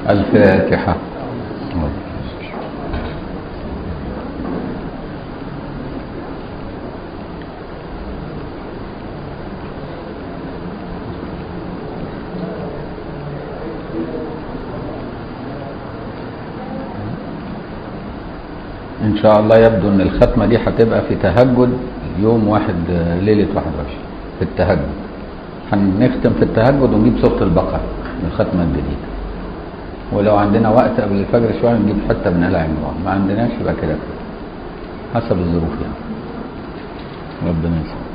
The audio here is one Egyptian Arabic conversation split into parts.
الفاتحة إن شاء الله يبدو أن الختمة دي هتبقى في تهجد يوم واحد ليلة 21 في التهجد هنختم في التهجد ونجيب سورة البقرة الختمة الجديدة ولو عندنا وقت قبل الفجر شوية نجيب حتة من آل عمران ما عندناش يبقى كده حسب الظروف يعني ربنا يسلمك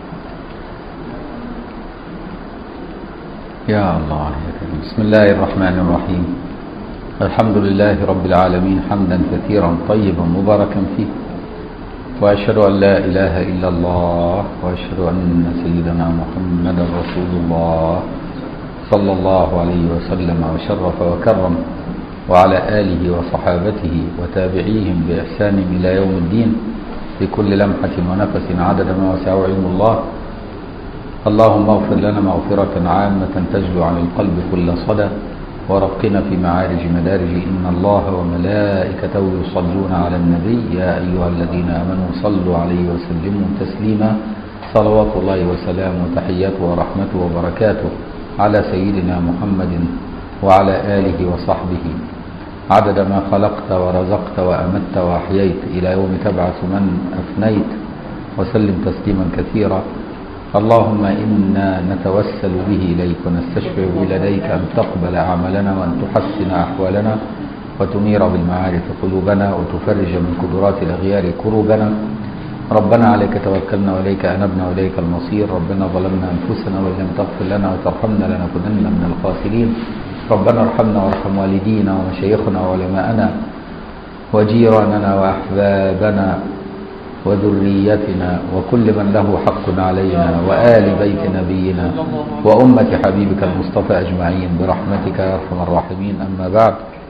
يا الله يا كريم بسم الله الرحمن الرحيم الحمد لله رب العالمين حمدا كثيرا طيبا مباركا فيه وأشهد أن لا إله إلا الله وأشهد أن سيدنا محمدا رسول الله صلى الله عليه وسلم وشرف وكرم وعلى آله وصحابته وتابعيهم بإحسان إلى يوم الدين بكل لمحة ونفس عدد ما وسعه علم الله اللهم اغفر لنا مغفرة عامة تجلو عن القلب كل صدى ورقنا في معارج مدارج إن الله وملائكته يصلون على النبي يا أيها الذين آمنوا صلوا عليه وسلموا تسليما صلوات الله وسلامه وتحياته ورحمته وبركاته على سيدنا محمد وعلى آله وصحبه عدد ما خلقت ورزقت وأمت وأحييت إلى يوم تبعث من أفنيت وسلم تسليما كثيرا اللهم إنا نتوسل به إليك ونستشفع لديك أن تقبل أعمالنا وأن تحسن أحوالنا وتنير بالمعارف قلوبنا وتفرج من قدرات الأغيار كروبنا ربنا عليك توكلنا وإليك أنبنا وإليك المصير ربنا ظلمنا أنفسنا وإن لم تغفر لنا وترحمنا لنكونن من الخاسرين ربنا ارحمنا وارحم والدينا ومشايخنا وعلماءنا وجيراننا وأحبابنا وذريتنا وكل من له حق علينا وآل بيت نبينا وأمة حبيبك المصطفى أجمعين برحمتك يا أرحم الراحمين أما بعد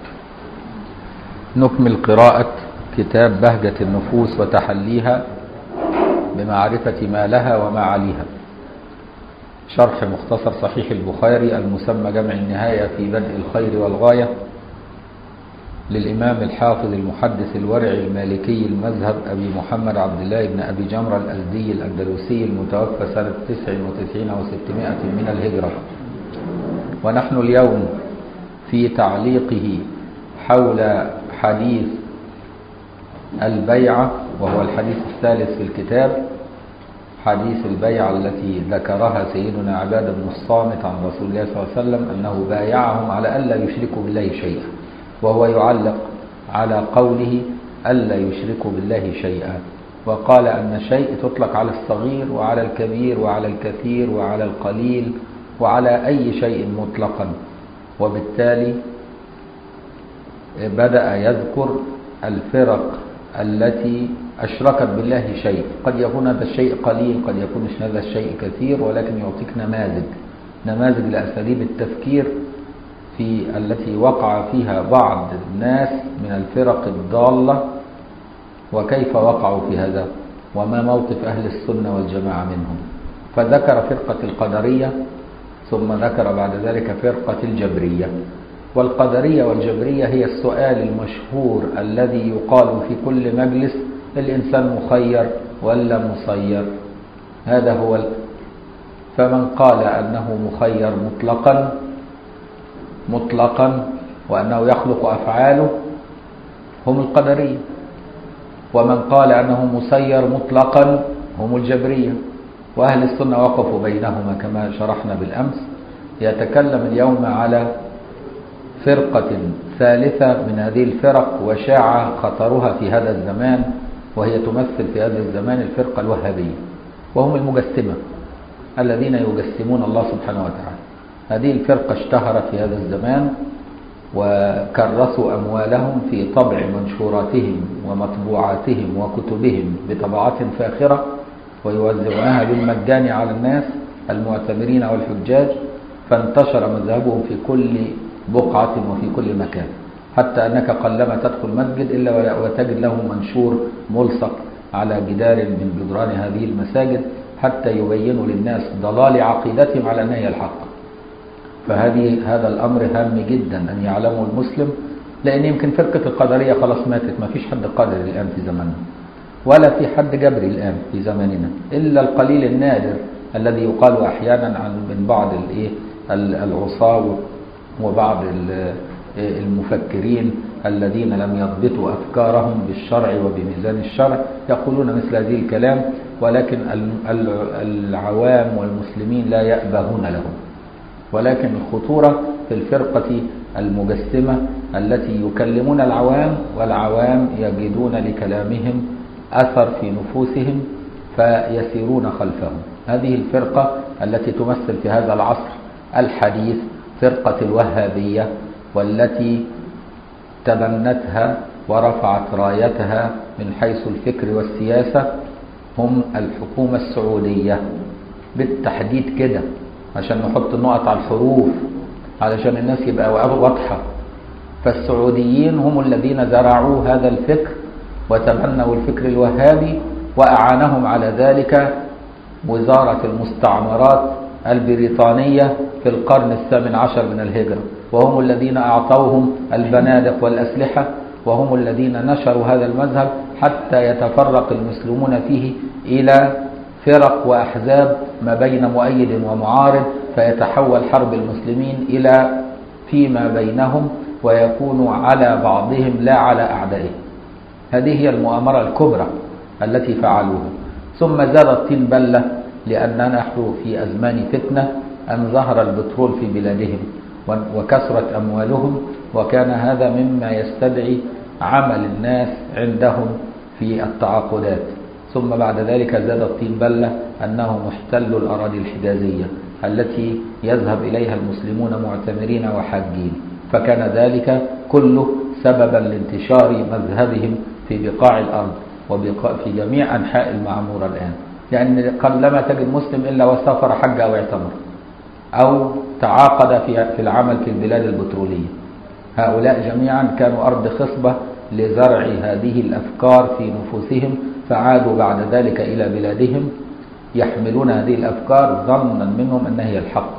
نكمل قراءة كتاب بهجة النفوس وتحليها بمعرفة ما لها وما عليها شرح مختصر صحيح البخاري المسمى جمع النهاية في بدء الخير والغاية للإمام الحافظ المحدث الورعي المالكي المذهب أبي محمد عبد الله بن أبي جمرة الأزدي الأندلسي المتوفى سنة 99 و600 من الهجرة ونحن اليوم في تعليقه حول حديث البيعة وهو الحديث الثالث في الكتاب حديث البيعة التي ذكرها سيدنا عباد بن الصامت عن رسول الله صلى الله عليه وسلم أنه بايعهم على ألا يشركوا بالله شيئا وهو يعلق على قوله ألا يشركوا بالله شيئا وقال أن شيء تطلق على الصغير وعلى الكبير وعلى الكثير وعلى القليل وعلى أي شيء مطلقا وبالتالي بدأ يذكر الفرق التي أشركت بالله شيء قد يكون هذا الشيء قليل قد يكون هذا الشيء كثير ولكن يعطيك نماذج نماذج لأساليب التفكير في التي وقع فيها بعض الناس من الفرق الضالة وكيف وقعوا في هذا وما موقف أهل السنة والجماعة منهم فذكر فرقة القدرية ثم ذكر بعد ذلك فرقة الجبرية والقدرية والجبرية هي السؤال المشهور الذي يقال في كل مجلس الإنسان مخير ولا مسير هذا هو فمن قال أنه مخير مطلقا مطلقا وأنه يخلق أفعاله هم القدرية ومن قال أنه مسير مطلقا هم الجبرية وأهل السنة وقفوا بينهما كما شرحنا بالأمس يتكلم اليوم على فرقة ثالثة من هذه الفرق وشاع خطرها في هذا الزمان وهي تمثل في هذا الزمان الفرقة الوهابية وهم المجسمة الذين يجسمون الله سبحانه وتعالى هذه الفرقة اشتهرت في هذا الزمان وكرسوا أموالهم في طبع منشوراتهم ومطبوعاتهم وكتبهم بطبعات فاخرة ويوزعونها بالمجان على الناس المعتمرين والحجاج فانتشر مذهبهم في كل بقعة وفي كل مكان حتى أنك قلما تدخل مسجد إلا وتجد له منشور ملصق على جدار من جدران هذه المساجد حتى يبينوا للناس ضلال عقيدتهم على أنها هي الحق فهذه هذا الأمر هام جدا أن يعلمه المسلم لأن يمكن فرقة القدرية خلاص ماتت ما فيش حد قادر الآن في زماننا ولا في حد جبري الآن في زماننا إلا القليل النادر الذي يقال أحيانا عن من بعض الإيه العصاة وبعض المفكرين الذين لم يضبطوا أفكارهم بالشرع وبميزان الشرع يقولون مثل هذه الكلام ولكن العوام والمسلمين لا يأبهون لهم ولكن الخطورة في الفرقة المجسمة التي يكلمون العوام والعوام يجدون لكلامهم أثر في نفوسهم فيسيرون خلفهم هذه الفرقة التي تمثل في هذا العصر الحديث فرقة الوهابية والتي تبنتها ورفعت رايتها من حيث الفكر والسياسة هم الحكومة السعودية بالتحديد كده عشان نحط النقط على الحروف علشان الناس يبقى واضحة فالسعوديين هم الذين زرعوا هذا الفكر وتبنوا الفكر الوهابي وأعانهم على ذلك وزارة المستعمرات البريطانية في القرن الثامن عشر من الهجرة وهم الذين أعطوهم البنادق والأسلحة وهم الذين نشروا هذا المذهب حتى يتفرق المسلمون فيه إلى فرق وأحزاب ما بين مؤيد ومعارض فيتحول حرب المسلمين إلى فيما بينهم ويكون على بعضهم لا على أعدائهم هذه هي المؤامرة الكبرى التي فعلوها ثم زاد الطين بلة لأننا نحن في أزمان فتنة أن ظهر البترول في بلادهم وكثرت أموالهم وكان هذا مما يستدعي عمل الناس عندهم في التعاقدات ثم بعد ذلك زاد الطين بلة أنه محتل الأراضي الحجازية التي يذهب إليها المسلمون معتمرين وحاجين فكان ذلك كله سببا لانتشار مذهبهم في بقاع الأرض وبقاء في جميع أنحاء المعمورة الآن لأن قلما تجد مسلم إلا وسافر حج أو اعتمر أو تعاقد في في العمل في البلاد البترولية هؤلاء جميعا كانوا أرض خصبة لزرع هذه الأفكار في نفوسهم فعادوا بعد ذلك إلى بلادهم يحملون هذه الأفكار ظنا منهم أنها هي الحق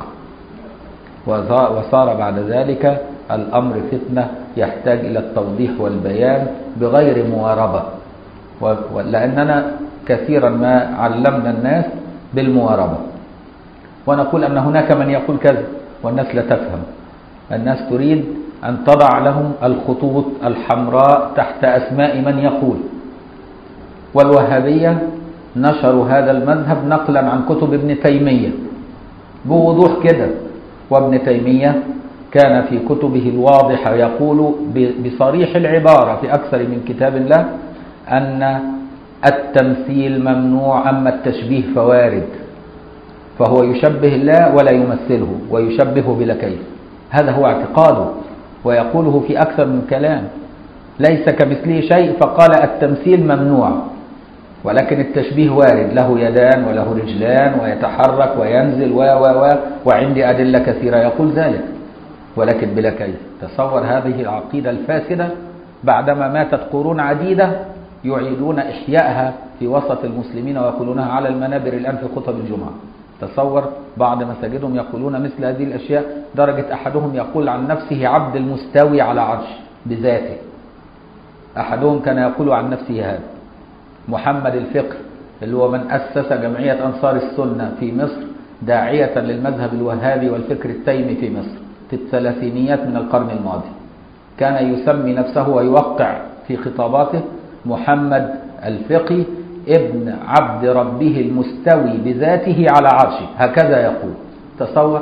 وصار بعد ذلك الأمر فتنة يحتاج إلى التوضيح والبيان بغير مواربة لأننا كثيرا ما علمنا الناس بالمواربة ونقول أن هناك من يقول كذا والناس لا تفهم الناس تريد أن تضع لهم الخطوط الحمراء تحت أسماء من يقول والوهابية نشروا هذا المذهب نقلا عن كتب ابن تيمية بوضوح كده وابن تيمية كان في كتبه الواضحة يقول بصريح العبارة في أكثر من كتاب الله أن التمثيل ممنوع أما التشبيه فوارد فهو يشبه الله ولا يمثله ويشبهه بلا كيف هذا هو اعتقاده ويقوله في أكثر من كلام ليس كمثله شيء فقال التمثيل ممنوع ولكن التشبيه وارد له يدان وله رجلان ويتحرك وينزل و و و وعندي أدلة كثيرة يقول ذلك ولكن بلا كيف تصور هذه العقيدة الفاسدة بعدما ماتت قرون عديدة يعيدون إحيائها في وسط المسلمين ويقولونها على المنابر الآن في خطب الجمعة تصور بعض مساجدهم يقولون مثل هذه الأشياء درجة أحدهم يقول عن نفسه عبد المستوي على عرش بذاته أحدهم كان يقول عن نفسه هذا محمد الفقه اللي هو من أسس جمعية أنصار السنة في مصر داعية للمذهب الوهابي والفكر التيمي في مصر في الثلاثينيات من القرن الماضي كان يسمي نفسه ويوقع في خطاباته محمد الفقي ابن عبد ربه المستوي بذاته على عرشه هكذا يقول تصور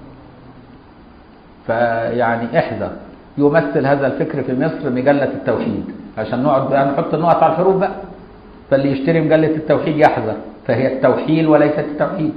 فيعني احذر يمثل هذا الفكر في مصر مجلة التوحيد عشان نقعد بقى نحط النقط على الحروف بقى فاللي يشتري مجلة التوحيد يحذر فهي التوحيل وليست التوحيد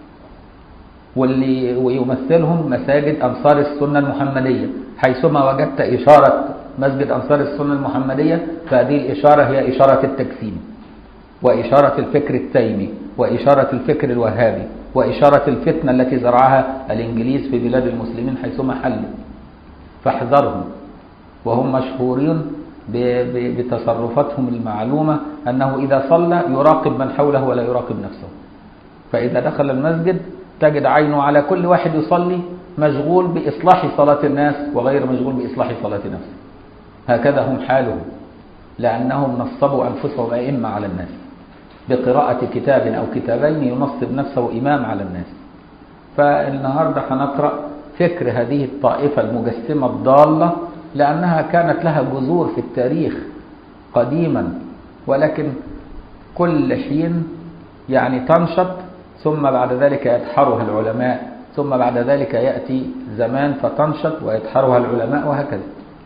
واللي ويمثلهم مساجد أنصار السنة المحمدية حيثما وجدت إشارة مسجد أنصار السنة المحمدية فهذه الإشارة هي إشارة التجسيم وإشارة الفكر التيمي وإشارة الفكر الوهابي وإشارة الفتنة التي زرعها الإنجليز في بلاد المسلمين حيثما حلوا فاحذرهم وهم مشهورين بتصرفاتهم المعلومة أنه إذا صلى يراقب من حوله ولا يراقب نفسه فإذا دخل المسجد تجد عينه على كل واحد يصلي مشغول بإصلاح صلاة الناس وغير مشغول بإصلاح صلاة نفسه هكذا هم حالهم لأنهم نصبوا أنفسهم أئمة على الناس بقراءة كتاب أو كتابين ينصب نفسه إمام على الناس فالنهاردة هنقرأ فكر هذه الطائفة المجسمة الضالة لأنها كانت لها جذور في التاريخ قديما ولكن كل حين يعني تنشط ثم بعد ذلك يدحرها العلماء ثم بعد ذلك يأتي زمان فتنشط ويدحرها العلماء وهكذا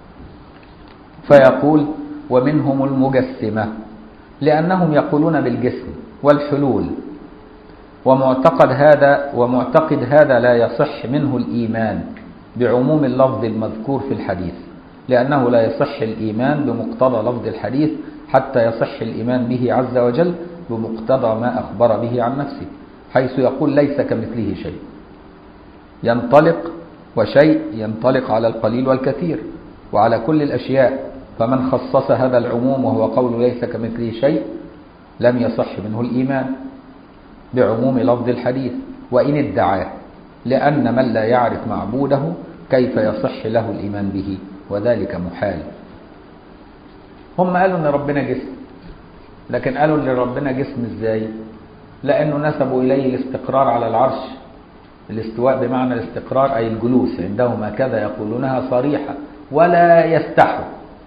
فيقول ومنهم المجسمة لأنهم يقولون بالجسم والحلول ومعتقد هذا ومعتقد هذا لا يصح منه الإيمان بعموم اللفظ المذكور في الحديث لأنه لا يصح الإيمان بمقتضى لفظ الحديث حتى يصح الإيمان به عز وجل بمقتضى ما أخبر به عن نفسه حيث يقول ليس كمثله شيء ينطلق وشيء ينطلق على القليل والكثير وعلى كل الأشياء فمن خصص هذا العموم وهو قول ليس كمثله شيء لم يصح منه الإيمان بعموم لفظ الحديث وإن ادعاه لأن من لا يعرف معبوده كيف يصح له الإيمان به وذلك محال هم قالوا ان ربنا جسم لكن قالوا ان ربنا جسم ازاي لانه نسبوا اليه الاستقرار على العرش الاستواء بمعنى الاستقرار اي الجلوس عندهم هكذا يقولونها صريحه ولا يستحوا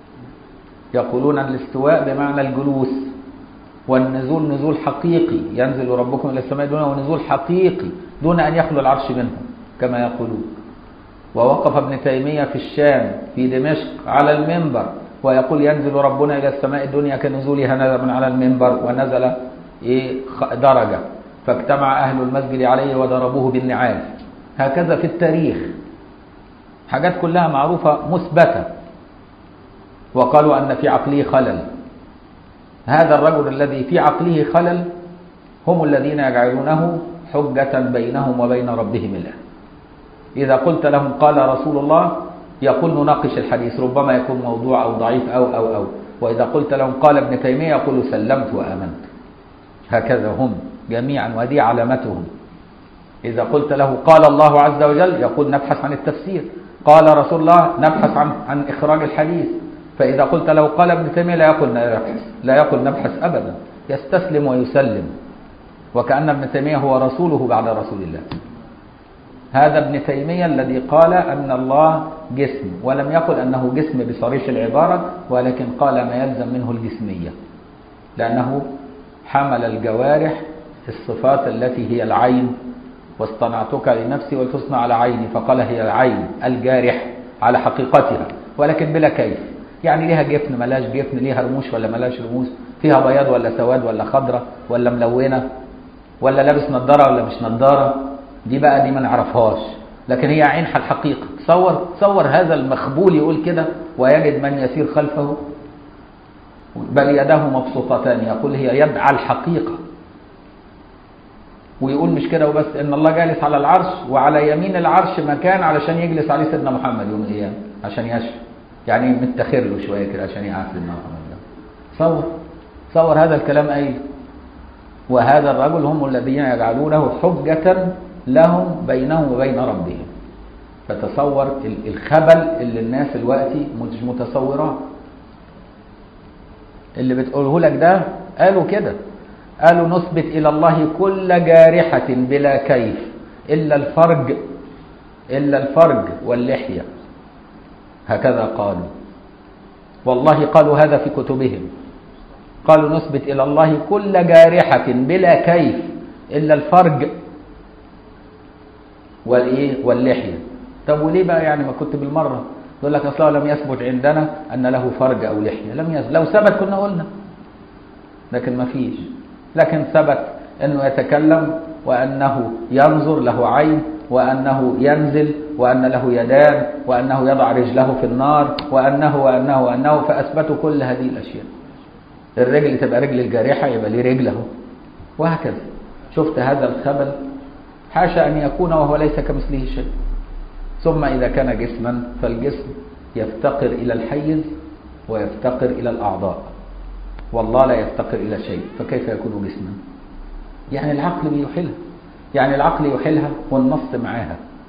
يقولون الاستواء بمعنى الجلوس والنزول نزول حقيقي ينزل ربكم الى السماء دون ونزول حقيقي دون ان يخلو العرش منهم كما يقولون ووقف ابن تيميه في الشام في دمشق على المنبر ويقول ينزل ربنا إلى السماء الدنيا كنزولها نزل من على المنبر ونزل إيه درجة فاجتمع أهل المسجد عليه وضربوه بالنعال هكذا في التاريخ حاجات كلها معروفة مثبتة وقالوا أن في عقله خلل هذا الرجل الذي في عقله خلل هم الذين يجعلونه حجة بينهم وبين ربهم الله إذا قلت لهم قال رسول الله يقول نناقش الحديث ربما يكون موضوع أو ضعيف أو أو أو وإذا قلت لهم قال ابن تيمية يقول سلمت وآمنت هكذا هم جميعا وهذه علامتهم إذا قلت له قال الله عز وجل يقول نبحث عن التفسير قال رسول الله نبحث عن عن إخراج الحديث فإذا قلت له قال ابن تيمية لا يقول نبحث لا يقول نبحث أبدا يستسلم ويسلم وكأن ابن تيمية هو رسوله بعد رسول الله هذا ابن تيمية الذي قال أن الله جسم ولم يقل أنه جسم بصريح العبارة ولكن قال ما يلزم منه الجسمية لأنه حمل الجوارح الصفات التي هي العين واصطنعتك لنفسي ولتصنع على عيني فقال هي العين الجارح على حقيقتها ولكن بلا كيف يعني ليها جفن ملاش جفن ليها رموش ولا ملاش رموش فيها بياض ولا سواد ولا خضرة ولا ملونة ولا لابس نظارة ولا مش نظارة دي بقى دي ما نعرفهاش لكن هي عينها الحقيقة تصور تصور هذا المخبول يقول كده ويجد من يسير خلفه بل يداه مبسوطتان يقول هي يد على الحقيقة ويقول مش كده وبس ان الله جالس على العرش وعلى يمين العرش مكان علشان يجلس عليه سيدنا محمد يوم القيامة عشان يشفى يعني متخر له شوية كده عشان يعرف سيدنا محمد ده صور صور هذا الكلام أي وهذا الرجل هم الذين يجعلونه حجة لهم بينهم وبين ربهم فتصور الخبل اللي الناس دلوقتي مش متصوراه اللي بتقوله لك ده قالوا كده قالوا نثبت إلى الله كل جارحة بلا كيف إلا الفرج إلا الفرج واللحية هكذا قالوا والله قالوا هذا في كتبهم قالوا نثبت إلى الله كل جارحة بلا كيف إلا الفرج والايه واللحيه طب وليه بقى يعني ما كنت بالمره يقول لك اصلا لم يثبت عندنا ان له فرج او لحيه لم يثبت لو ثبت كنا قلنا لكن ما فيش لكن ثبت انه يتكلم وانه ينظر له عين وانه ينزل وان له يدان وانه يضع رجله في النار وانه وانه وانه فاثبتوا كل هذه الاشياء الرجل تبقى رجل الجارحه يبقى ليه رجل اهو وهكذا شفت هذا الخبل حاشا أن يكون وهو ليس كمثله شيء ثم إذا كان جسما فالجسم يفتقر إلى الحيز ويفتقر إلى الأعضاء والله لا يفتقر إلى شيء فكيف يكون جسما يعني العقل بيحلها يعني العقل يحلها والنص معاها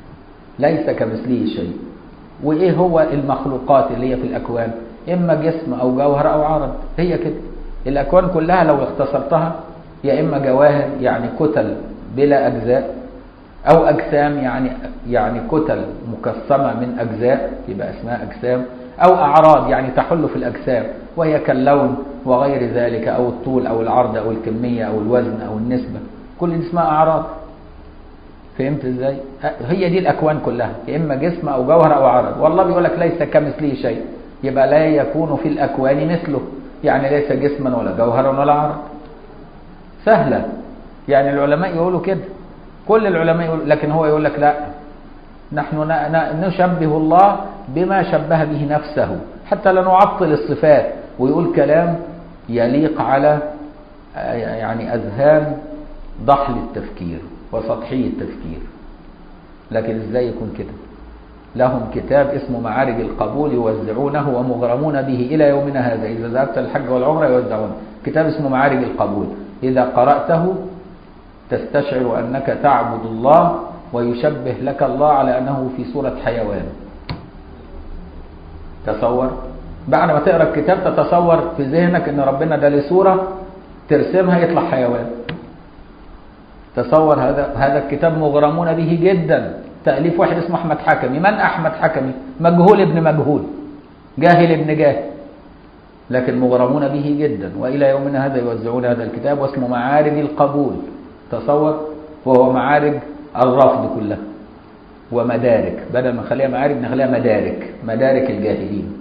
ليس كمثله شيء وايه هو المخلوقات اللي هي في الاكوان اما جسم او جوهر او عرض هي كده الاكوان كلها لو اختصرتها يا اما جواهر يعني كتل بلا اجزاء او اجسام يعني يعني كتل مقسمه من اجزاء يبقى اسمها اجسام او اعراض يعني تحل في الاجسام وهي كاللون وغير ذلك او الطول او العرض او الكميه او الوزن او النسبه كل دي اسمها اعراض فهمت ازاي هي دي الاكوان كلها يا اما جسم او جوهر او عرض والله بيقول لك ليس كمثله شيء يبقى لا يكون في الاكوان مثله يعني ليس جسما ولا جوهرا ولا عرض سهله يعني العلماء يقولوا كده كل العلماء يقول لكن هو يقول لك لا نحن نشبه الله بما شبه به نفسه حتى لا نعطل الصفات ويقول كلام يليق على يعني اذهان ضحل التفكير وسطحي التفكير لكن ازاي يكون كده لهم كتاب اسمه معارج القبول يوزعونه ومغرمون به الى يومنا هذا اذا ذهبت الحج والعمره يوزعونه كتاب اسمه معارج القبول اذا قراته تستشعر انك تعبد الله ويشبه لك الله على انه في صوره حيوان تصور بعد ما تقرا الكتاب تتصور في ذهنك ان ربنا ده له صوره ترسمها يطلع حيوان تصور هذا هذا الكتاب مغرمون به جدا تاليف واحد اسمه احمد حكمي من احمد حكمي مجهول ابن مجهول جاهل ابن جاهل لكن مغرمون به جدا والى يومنا هذا يوزعون هذا الكتاب واسمه معارج القبول تصور وهو معارج الرفض كلها ومدارك بدل ما نخليها معارج نخليها مدارك مدارك الجاهلين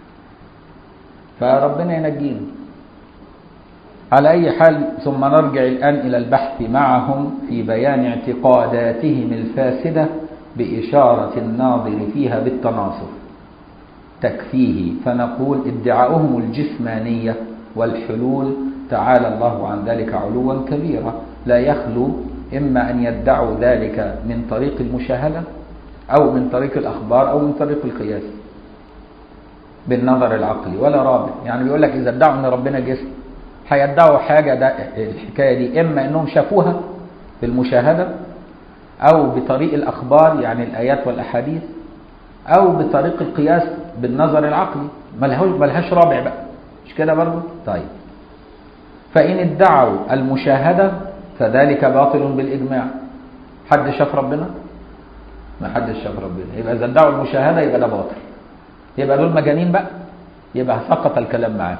فربنا ينجينا على أي حال ثم نرجع الآن إلى البحث معهم في بيان اعتقاداتهم الفاسدة بإشارة الناظر فيها بالتناصف تكفيه فنقول ادعاؤهم الجسمانية والحلول تعالى الله عن ذلك علوا كبيرا لا يخلو إما أن يدعوا ذلك من طريق المشاهدة أو من طريق الأخبار أو من طريق القياس بالنظر العقلي ولا رابع يعني بيقول لك إذا ادعوا أن ربنا جسم هيدعوا حاجة ده الحكاية دي إما أنهم شافوها بالمشاهدة أو بطريق الأخبار يعني الآيات والأحاديث أو بطريق القياس بالنظر العقلي ملهاش رابع بقى مش كده برضه طيب فإن ادعوا المشاهدة فذلك باطل بالإجماع حد شاف ربنا ما حدش شاف ربنا يبقى إذا ادعوا المشاهدة يبقى ده باطل يبقى دول مجانين بقى يبقى سقط الكلام معاه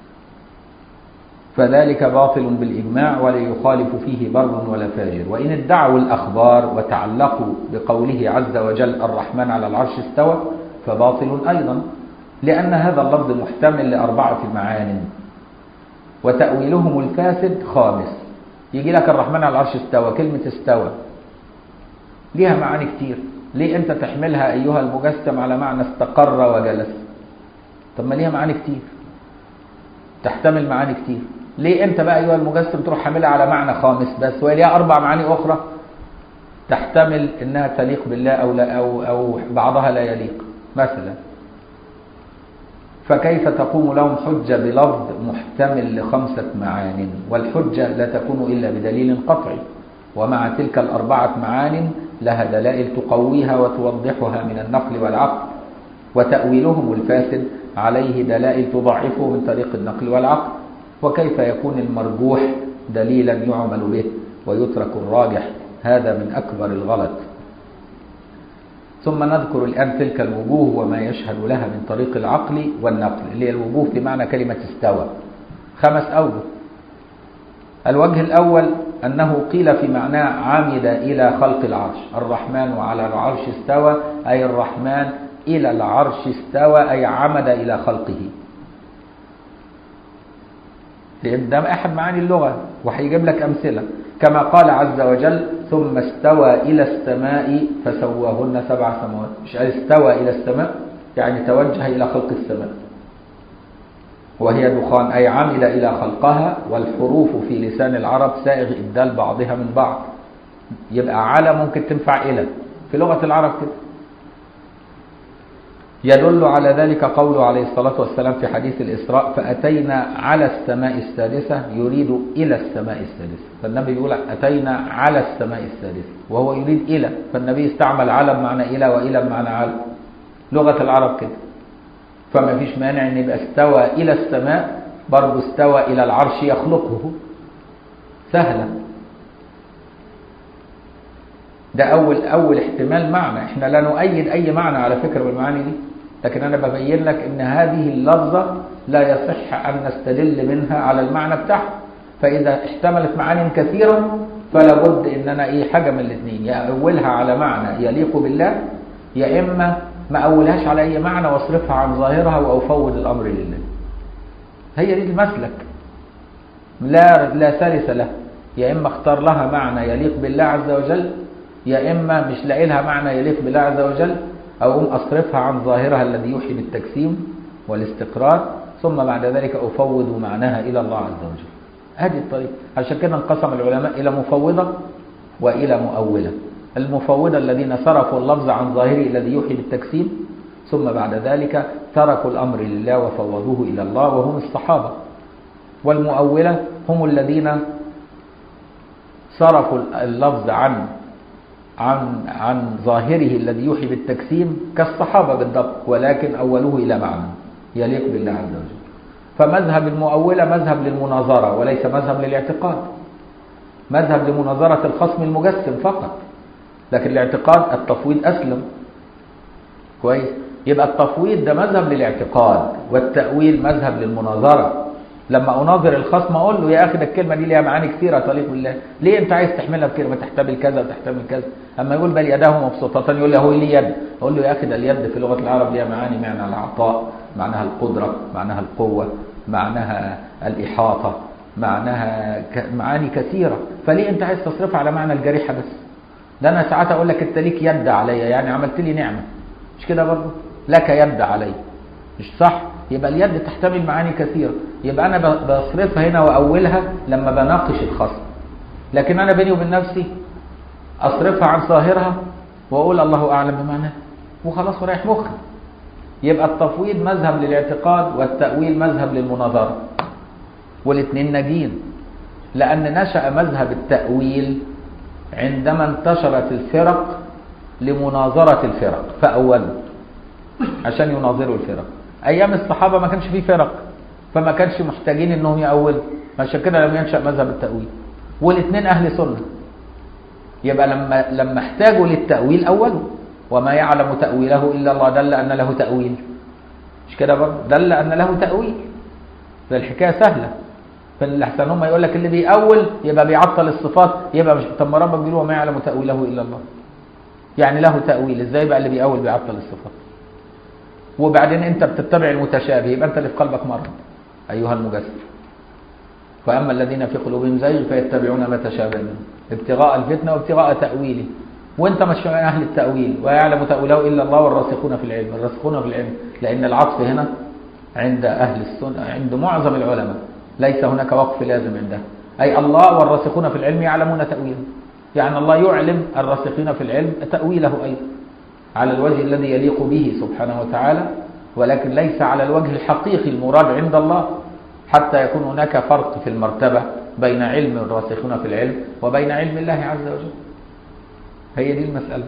فذلك باطل بالإجماع ولا يخالف فيه بر ولا فاجر وإن ادعوا الأخبار وتعلقوا بقوله عز وجل الرحمن على العرش استوى فباطل أيضا لأن هذا اللفظ محتمل لأربعة معان وتأويلهم الفاسد خامس يجي لك الرحمن على العرش استوى كلمة استوى ليها معاني كتير ليه أنت تحملها أيها المجسم على معنى استقر وجلس طب ما ليها معاني كتير تحتمل معاني كتير ليه انت بقى ايها المجسم تروح حاملها على معنى خامس بس وليها اربع معاني اخرى تحتمل انها تليق بالله او لا او او بعضها لا يليق مثلا فكيف تقوم لهم حجة بلفظ محتمل لخمسة معان والحجة لا تكون إلا بدليل قطعي ومع تلك الأربعة معان لها دلائل تقويها وتوضحها من النقل والعقل وتأويلهم الفاسد عليه دلائل تضعفه من طريق النقل والعقل وكيف يكون المرجوح دليلا يعمل به ويترك الراجح هذا من أكبر الغلط ثم نذكر الآن تلك الوجوه وما يشهد لها من طريق العقل والنقل اللي هي الوجوه بمعنى كلمة استوى خمس أوجه الوجه الأول أنه قيل في معناه عمد إلى خلق العرش الرحمن على العرش استوى أي الرحمن إلى العرش استوى أي عمد إلى خلقه لأن ده أحد معاني اللغة وهيجيب لك أمثلة كما قال عز وجل ثم استوى إلى السماء فسواهن سبع سماوات مش قال استوى إلى السماء يعني توجه إلى خلق السماء وهي دخان أي عمل إلى خلقها والحروف في لسان العرب سائغ إبدال بعضها من بعض يبقى على ممكن تنفع إلى في لغة العرب كده يدل على ذلك قوله عليه الصلاة والسلام في حديث الإسراء فأتينا على السماء السادسة يريد إلى السماء السادسة فالنبي يقول أتينا على السماء السادسة وهو يريد إلى فالنبي استعمل على بمعنى إلى وإلى بمعنى على لغة العرب كده فما فيش مانع ان يبقى استوى الى السماء برضه استوى الى العرش يخلقه سهله ده اول اول احتمال معنى احنا لا نؤيد اي معنى على فكره بالمعاني دي لكن انا ببين لك ان هذه اللفظه لا يصح ان نستدل منها على المعنى بتاعها فاذا احتملت معاني كثيره فلا بد ان انا ايه حاجه من الاثنين يا اولها على معنى يليق بالله يا اما ما اولهاش على اي معنى واصرفها عن ظاهرها وافوض الامر لله هي دي المسلك لا لا ثالث له يا اما اختار لها معنى يليق بالله عز وجل يا اما مش لاقي لها معنى يليق بالله عز وجل او اقوم اصرفها عن ظاهرها الذي يوحي بالتجسيم والاستقرار ثم بعد ذلك افوض معناها الى الله عز وجل هذه الطريقه عشان كده انقسم العلماء الى مفوضه والى مؤوله المفوضة الذين صرفوا اللفظ عن ظاهره الذي يوحي بالتجسيم ثم بعد ذلك تركوا الأمر لله وفوضوه إلى الله وهم الصحابة والمؤولة هم الذين صرفوا اللفظ عن عن عن ظاهره الذي يوحي بالتجسيم كالصحابة بالضبط ولكن أولوه إلى معنى يليق بالله عز وجل فمذهب المؤولة مذهب للمناظرة وليس مذهب للاعتقاد مذهب لمناظرة الخصم المجسم فقط لكن الاعتقاد التفويض أسلم كويس يبقى التفويض ده مذهب للاعتقاد والتأويل مذهب للمناظرة لما أناظر الخصم أقول له يا أخي ده الكلمة دي ليها معاني كثيرة تليق بالله ليه أنت عايز تحملها بكلمة تحتمل كذا وتحتمل كذا أما يقول بل يداه مبسوطتان يقول لي هو لي يد أقول له يا أخي ده اليد في لغة العرب ليها معاني معنى العطاء معناها القدرة معناها القوة معناها الإحاطة معناها معاني كثيرة فليه أنت عايز تصرفها على معنى الجريحة بس ده انا ساعات اقول لك انت ليك يد عليا يعني عملت لي نعمه مش كده برضه لك يد علي مش صح يبقى اليد تحتمل معاني كثيره يبقى انا بصرفها هنا واولها لما بناقش الخصم لكن انا بيني وبين نفسي اصرفها عن ظاهرها واقول الله اعلم بمعناها وخلاص ورايح مخي يبقى التفويض مذهب للاعتقاد والتاويل مذهب للمناظره والاثنين ناجين لان نشا مذهب التاويل عندما انتشرت الفرق لمناظرة الفرق فأولوا عشان يناظروا الفرق أيام الصحابة ما كانش فيه فرق فما كانش محتاجين انهم يأولوا عشان كده لم ينشأ مذهب التأويل والاثنين أهل سنة يبقى لما لما احتاجوا للتأويل أولوا وما يعلم تأويله إلا الله دل أن له تأويل مش كده برضه دل أن له تأويل فالحكاية سهلة فالاحسن هم يقول لك اللي بيأول يبقى بيعطل الصفات يبقى مش طب ما ربك بيقول وما يعلم تأويله إلا الله يعني له تأويل ازاي بقى اللي بيأول بيعطل الصفات وبعدين انت بتتبع المتشابه يبقى انت اللي في قلبك مرض ايها المجسم فاما الذين في قلوبهم زيغ فيتبعون ما تشابه منه ابتغاء الفتنه وابتغاء تاويله وانت مش من اهل التاويل ويعلم تاويله الا الله والراسخون في العلم الراسخون في العلم لان العطف هنا عند اهل السنه عند معظم العلماء ليس هناك وقف لازم عنده اي الله والراسخون في العلم يعلمون تاويله يعني الله يعلم الراسخين في العلم تاويله ايضا على الوجه الذي يليق به سبحانه وتعالى ولكن ليس على الوجه الحقيقي المراد عند الله حتى يكون هناك فرق في المرتبة بين علم الراسخون في العلم وبين علم الله عز وجل هي دي المسألة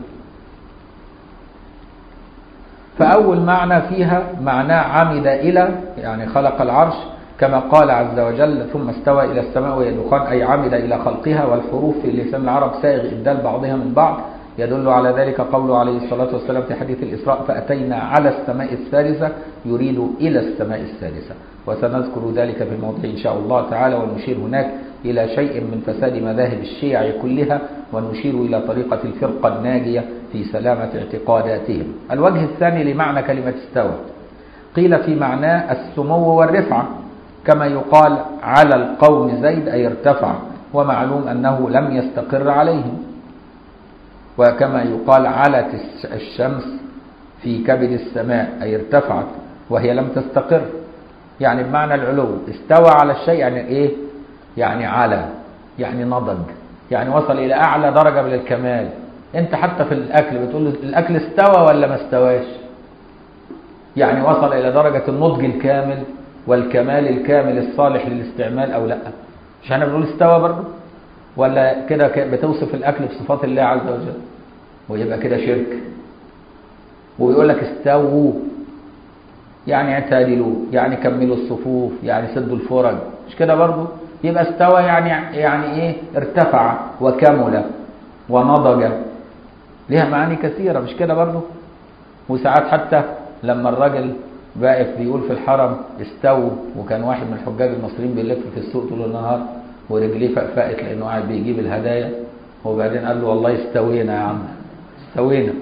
فأول معنى فيها معناه عمد إلى يعني خلق العرش كما قال عز وجل ثم استوى إلى السماء وهي دخان أي عمد إلى خلقها والحروف في لسان العرب سائغ إبدال بعضها من بعض يدل على ذلك قوله عليه الصلاة والسلام في حديث الإسراء فأتينا على السماء الثالثة يريد إلى السماء الثالثة وسنذكر ذلك في الموضع إن شاء الله تعالى ونشير هناك إلى شيء من فساد مذاهب الشيع كلها ونشير إلى طريقة الفرقة الناجية في سلامة اعتقاداتهم الوجه الثاني لمعنى كلمة استوى قيل في معناه السمو والرفعة كما يقال على القوم زيد أي ارتفع ومعلوم أنه لم يستقر عليهم وكما يقال علت الشمس في كبد السماء أي ارتفعت وهي لم تستقر يعني بمعنى العلو استوى على الشيء يعني ايه يعني على يعني نضج يعني وصل إلى أعلى درجة من الكمال انت حتى في الأكل بتقول الاكل استوى ولا ما استواش يعني وصل إلى درجة النضج الكامل والكمال الكامل الصالح للاستعمال أو لا مش احنا بنقول استوى برضه ولا كده ك- بتوصف الأكل بصفات الله عز وجل ويبقى كده شرك ويقول لك استووا يعني اعتدلوا يعني كملوا الصفوف يعني سدوا الفرج مش كده برضه يبقى استوى يعني يعني ايه ارتفع وكمل ونضج ليها معاني كثيرة مش كده برضه وساعات حتى لما الراجل واقف بيقول في الحرم استووا وكان واحد من الحجاج المصريين بيلف في السوق طول النهار ورجليه فقفقت لانه قاعد بيجيب الهدايا وبعدين قال له والله استوينا يا عم استوينا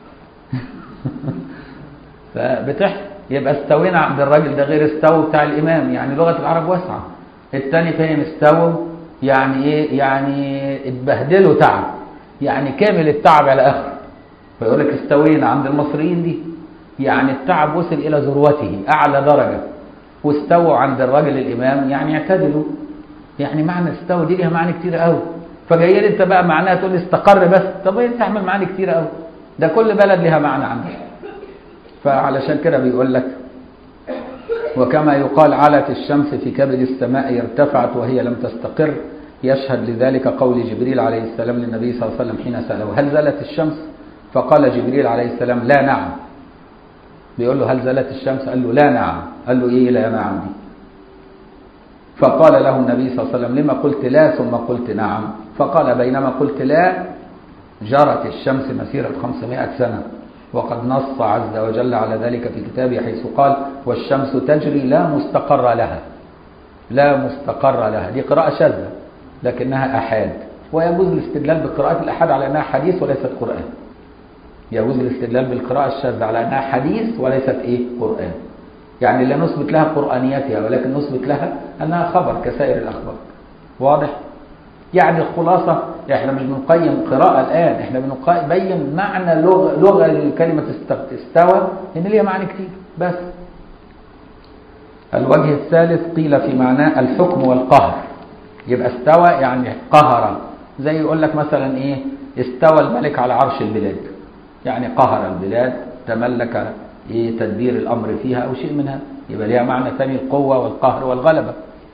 فبتحكي يبقى استوينا عند الراجل ده غير استووا بتاع الامام يعني لغه العرب واسعه التاني فهم استووا يعني ايه يعني اتبهدلوا تعب يعني كامل التعب على اخره فيقول لك استوينا عند المصريين دي يعني التعب وصل الى ذروته اعلى درجه واستووا عند الراجل الامام يعني اعتدلوا يعني معنى استوى دي ليها معاني كتير قوي فجاي لي انت بقى معناها تقول لي استقر بس طب ايه تعمل معاني كتير قوي ده كل بلد ليها معنى عندها فعلشان كده بيقول لك وكما يقال علت الشمس في كبد السماء ارتفعت وهي لم تستقر يشهد لذلك قول جبريل عليه السلام للنبي صلى الله عليه وسلم حين سأله هل زالت الشمس فقال جبريل عليه السلام لا نعم بيقول له هل زالت الشمس قال له لا نعم قال له ايه لا نعم دي فقال له النبي صلى الله عليه وسلم لما قلت لا ثم قلت نعم فقال بينما قلت لا جرت الشمس مسيرة 500 سنة وقد نص عز وجل على ذلك في كتابه حيث قال والشمس تجري لا مستقر لها لا مستقر لها دي قراءة شاذة لكنها أحاد ويجوز الاستدلال بقراءة الأحاد على أنها حديث وليست قرآن يجوز الاستدلال بالقراءة الشاذة على أنها حديث وليست إيه قرآن يعني لا نثبت لها قرآنيتها ولكن نثبت لها أنها خبر كسائر الأخبار واضح؟ يعني الخلاصة احنا مش بنقيم قراءة الآن احنا بنبين معنى لغة, لغة لكلمة است- استوى ان ليها معاني كتير بس الوجه الثالث قيل في معناه الحكم والقهر يبقى استوى يعني قهر زي يقول لك مثلا ايه استوى الملك على عرش البلاد يعني قهر البلاد تملك ايه تدبير الامر فيها او شيء منها يبقى ليها معنى ثاني القوة والقهر والغلبة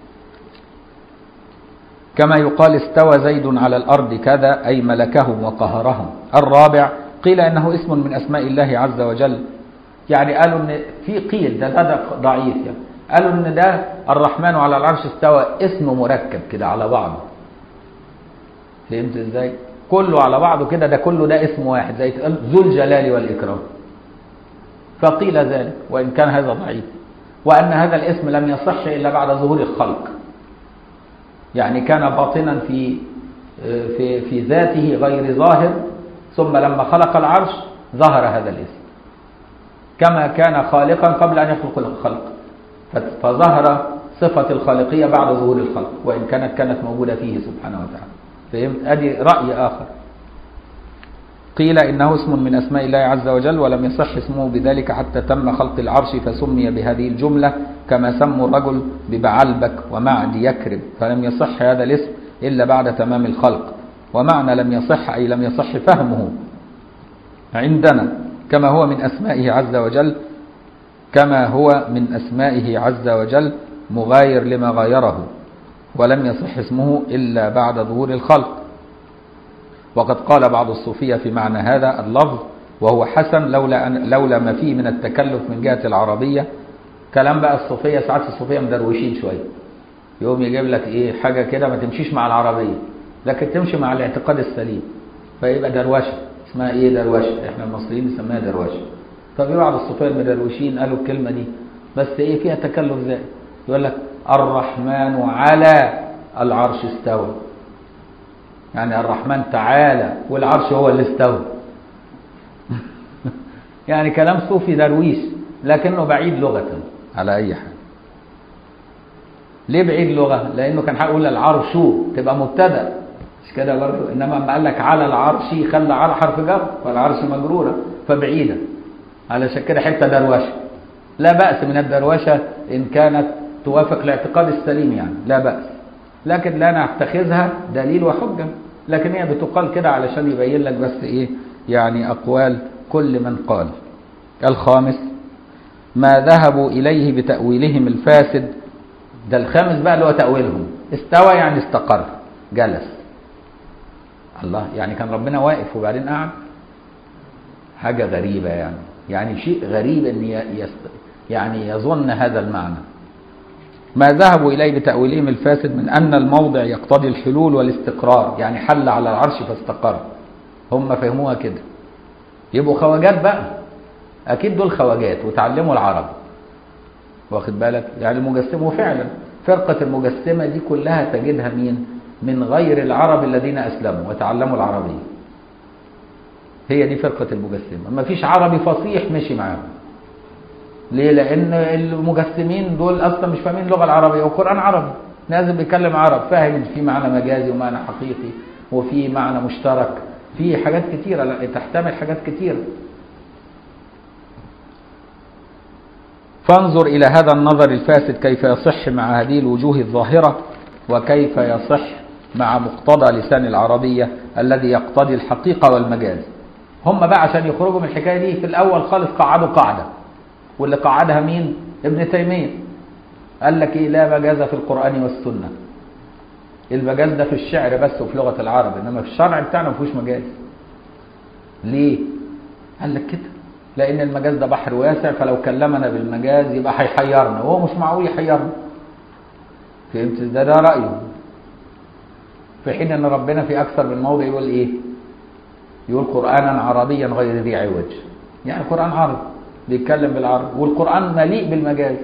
كما يقال استوى زيد على الأرض كذا أي ملكهم وقهرهم الرابع قيل إنه اسم من أسماء الله عز وجل يعني قالوا إن في قيل ده ده ضعيف يعني قالوا إن ده الرحمن على العرش استوى اسم مركب كده على بعضه فهمت ازاي؟ كله على بعضه كده ده كله ده اسم واحد زي تقول ذو الجلال والإكرام فقيل ذلك وإن كان هذا ضعيف وأن هذا الاسم لم يصح إلا بعد ظهور الخلق يعني كان باطنا في في في ذاته غير ظاهر ثم لما خلق العرش ظهر هذا الاسم كما كان خالقا قبل ان يخلق الخلق فظهر صفة الخالقية بعد ظهور الخلق وإن كانت كانت موجودة فيه سبحانه وتعالى فهمت؟ أدي رأي آخر قيل إنه اسم من أسماء الله عز وجل ولم يصح اسمه بذلك حتى تم خلق العرش فسمي بهذه الجملة كما سموا الرجل ببعلبك ومعد يكرب فلم يصح هذا الاسم إلا بعد تمام الخلق ومعنى لم يصح أي لم يصح فهمه عندنا كما هو من أسمائه عز وجل كما هو من أسمائه عز وجل مغاير لما غايره ولم يصح اسمه إلا بعد ظهور الخلق وقد قال بعض الصوفية في معنى هذا اللفظ وهو حسن لولا أن لولا ما فيه من التكلف من جهة العربية كلام بقى الصوفية ساعات الصوفية مدروشين شوية يقوم يجيب لك ايه حاجة كده ما تمشيش مع العربية لكن تمشي مع الاعتقاد السليم فيبقى دروشة اسمها ايه دروشة احنا المصريين بنسميها دروشة ففي بعض الصوفية المدروشين قالوا الكلمة دي بس ايه فيها تكلف زائد يقول لك الرحمن على العرش استوى يعني الرحمن تعالى والعرش هو اللي استوى يعني كلام صوفي درويش لكنه بعيد لغة على أي حال ليه بعيد لغة؟ لأنه كان هيقول العرش تبقى مبتدأ مش كده برضه إنما لما قال لك على العرش خلى على حرف جر والعرش مجرورة فبعيدة علشان كده حتة دروشة لا بأس من الدروشة إن كانت توافق الاعتقاد السليم يعني لا بأس لكن لا نتخذها دليل وحجة لكن هي بتقال كده علشان يبين لك بس ايه يعني اقوال كل من قال الخامس ما ذهبوا إليه بتأويلهم الفاسد ده الخامس بقى اللي هو تأويلهم استوى يعني استقر جلس الله يعني كان ربنا واقف وبعدين قعد حاجة غريبة يعني يعني شيء غريب ان يست يعني يظن هذا المعنى ما ذهبوا إليه بتأويلهم الفاسد من أن الموضع يقتضي الحلول والاستقرار يعني حل على العرش فاستقر هم فهموها كده يبقوا خواجات بقى أكيد دول خواجات وتعلموا العرب واخد بالك يعني المجسمة وفعلا فرقة المجسمة دي كلها تجدها مين من غير العرب الذين أسلموا وتعلموا العربية هي دي فرقة المجسمة ما فيش عربي فصيح مشي معاهم ليه لأن المجسمين دول أصلا مش فاهمين اللغة العربية والقرآن عربي لازم بيتكلم عرب فاهم في معنى مجازي ومعنى حقيقي وفي معنى مشترك في حاجات كتيرة لا تحتمل حاجات كتيرة فانظر إلى هذا النظر الفاسد كيف يصح مع هذه الوجوه الظاهرة وكيف يصح مع مقتضى لسان العربية الذي يقتضي الحقيقة والمجاز هم بقى عشان يخرجوا من الحكاية دي في الأول خالص قعدوا قاعدة واللي قعدها مين ابن تيمية قال لك إيه لا مجاز في القرآن والسنة المجاز ده في الشعر بس وفي لغة العرب إنما في الشرع بتاعنا ما فيهوش مجاز ليه قال لك كده لأن المجاز ده بحر واسع فلو كلمنا بالمجاز يبقى هيحيرنا وهو مش معقول يحيرنا فهمت ده ده رأيه في حين ان ربنا في اكثر من موضع يقول ايه يقول قرانا عربيا غير ذي عوج يعني قران عربي بيتكلم بالعربي والقران مليء بالمجاز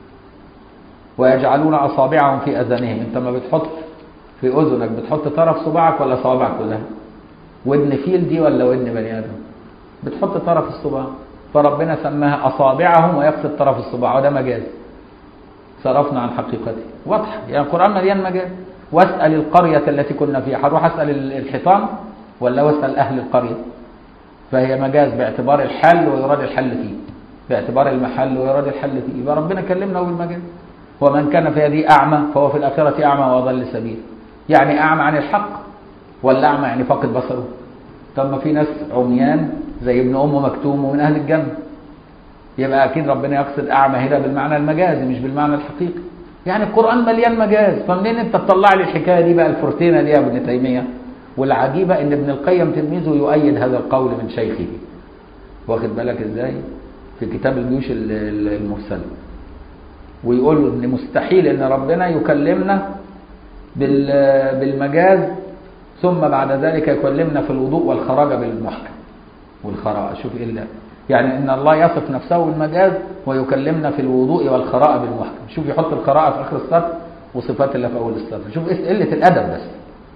ويجعلون اصابعهم في اذانهم انت ما بتحط في اذنك بتحط طرف صباعك ولا صوابعك كلها ودن فيل دي ولا ودن بني ادم بتحط طرف الصباع فربنا سماها اصابعهم ويقصد طرف الصباع وده مجاز صرفنا عن حقيقته واضحه يعني القران مليان مجاز واسال القريه التي كنا فيها هروح اسال الحيطان ولا واسال اهل القريه فهي مجاز باعتبار الحل ويراد الحل فيه باعتبار المحل ويراد الحل فيه يبقى ربنا كلمنا بالمجاز ومن كان في هذه اعمى فهو في الاخره اعمى واضل سبيل يعني اعمى عن الحق ولا اعمى يعني فاقد بصره طب ما في ناس عميان زي ابن ام مكتوم ومن اهل الجنه يبقى اكيد ربنا يقصد اعمى هنا بالمعنى المجازي مش بالمعنى الحقيقي يعني القران مليان مجاز فمنين انت تطلع لي الحكايه دي بقى الفرتينه دي يا ابن تيميه والعجيبه ان ابن القيم تلميذه يؤيد هذا القول من شيخه واخد بالك ازاي في كتاب الجيوش المرسله ويقول ان مستحيل ان ربنا يكلمنا بالمجاز ثم بعد ذلك يكلمنا في الوضوء والخراج بالمحكم والخراء شوف ايه اللي يعني ان الله يصف نفسه بالمجاز ويكلمنا في الوضوء والخراء بالمحكم شوف يحط القراءة في اخر السطر وصفات الله في اول السطر شوف قلة الادب بس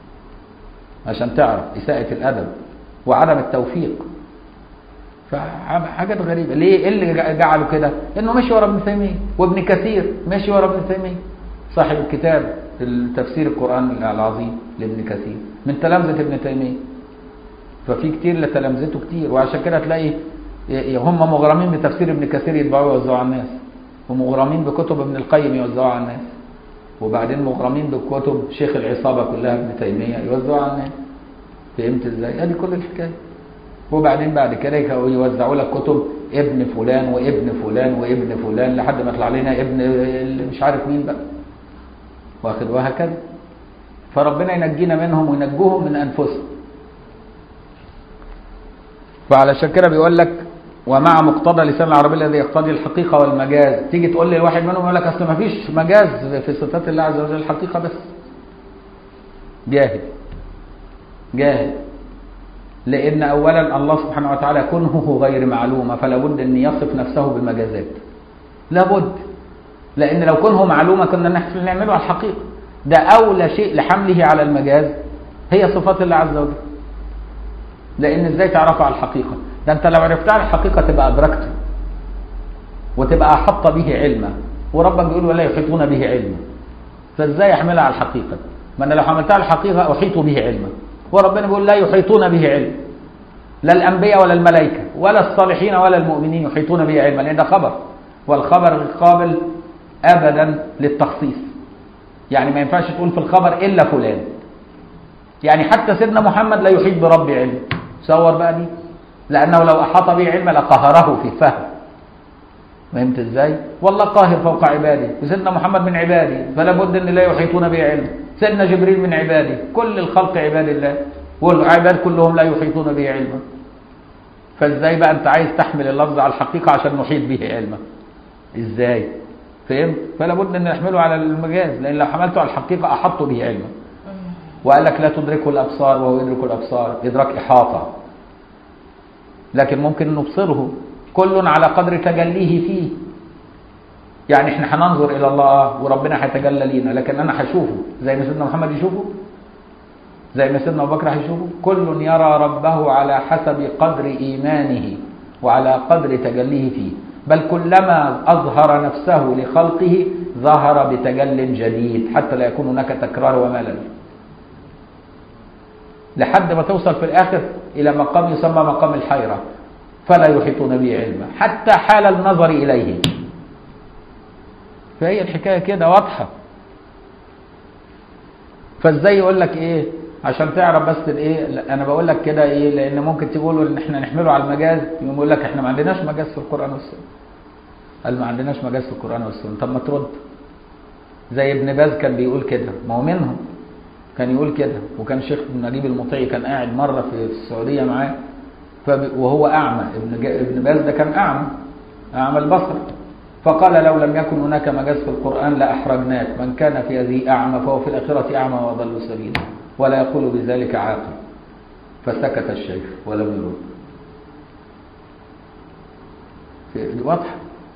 عشان تعرف اساءة الادب وعدم التوفيق فحاجات غريبة ليه ايه اللي جعله كده انه مشي ورا ابن تيمية وابن كثير مشي ورا ابن تيمية صاحب الكتاب التفسير القرآن العظيم لابن كثير من تلامذة ابن تيمية ففي كتير لتلامذته كتير وعشان كده تلاقي هم مغرمين بتفسير ابن كثير يتبعوا يوزعوا على الناس ومغرمين بكتب ابن القيم يوزعوا على الناس وبعدين مغرمين بكتب شيخ العصابة كلها ابن تيمية يوزعوا على الناس فهمت ازاي؟ ادي كل الحكاية وبعدين بعد كده يوزعوا لك كتب ابن فلان وابن فلان وابن فلان لحد ما يطلع لنا ابن مش عارف مين بقى واخد وهكذا فربنا ينجينا منهم وينجوهم من انفسهم فعلشان كده بيقول لك ومع مقتضى لسان العربية الذي يقتضي الحقيقة والمجاز تيجي تقول لي واحد منهم يقول لك اصل ما فيش مجاز في صفات الله عز وجل الحقيقة بس جاهل جاهل لأن أولا الله سبحانه وتعالى كنهه غير معلومة فلا بد أن يصف نفسه بالمجازات لابد لأن لو كنه معلومة كنا نعمله على الحقيقة ده أولى شيء لحمله على المجاز هي صفات الله عز وجل لان ازاي تعرفه على الحقيقه ده انت لو عرفتها على الحقيقه تبقى ادركته وتبقى احط به علما وربك بيقول ولا يحيطون به علما فازاي احملها على الحقيقه ما انا لو حملتها على الحقيقه احيط به علما وربنا بيقول لا يحيطون به علما لا الانبياء ولا الملائكه ولا الصالحين ولا المؤمنين يحيطون به علما لان ده خبر والخبر غير قابل ابدا للتخصيص يعني ما ينفعش تقول في الخبر الا فلان يعني حتى سيدنا محمد لا يحيط برب علم تصور بقى دي لانه لو احاط به علما لقهره في فهم فهمت ازاي والله قاهر فوق عباده وسيدنا محمد من عباده فلا بد ان لا يحيطون به علم سيدنا جبريل من عباده كل الخلق عباد الله والعباد كلهم لا يحيطون به علما فازاي بقى انت عايز تحمل اللفظ على الحقيقه عشان نحيط به علما ازاي فهمت فلا بد ان نحمله على المجاز لان لو حملته على الحقيقه احط به علما وقال لك لا تدركه الابصار وهو يدرك الابصار ادراك احاطه لكن ممكن نبصره كل على قدر تجليه فيه يعني احنا هننظر الى الله وربنا هيتجلى لينا لكن انا هشوفه زي ما سيدنا محمد يشوفه زي ما سيدنا ابو بكر هيشوفه كل يرى ربه على حسب قدر ايمانه وعلى قدر تجليه فيه بل كلما اظهر نفسه لخلقه ظهر بتجل جديد حتى لا يكون هناك تكرار وملل لحد ما توصل في الاخر الى مقام يسمى مقام الحيره فلا يحيطون به علما حتى حال النظر اليه فهي الحكايه كده واضحه فازاي يقول لك ايه عشان تعرف بس الايه لا، انا بقول لك كده ايه لان ممكن تقولوا ان احنا نحمله على المجاز يقوم يقول لك احنا ما عندناش مجاز في القران والسنه قال ما عندناش مجاز في القران والسنه طب ما ترد زي ابن باز كان بيقول كده ما هو منهم كان يقول كده وكان شيخ نجيب المطيعي كان قاعد مره في السعوديه معاه فب... وهو اعمى ابن جا... ابن باز ده كان اعمى اعمى البصر فقال لو لم يكن هناك مجاز في القران لاحرجناك من كان في هذه اعمى فهو في الاخره اعمى واضل سبيلا ولا يقول بذلك عاقل فسكت الشيخ ولم يرد في- واضحه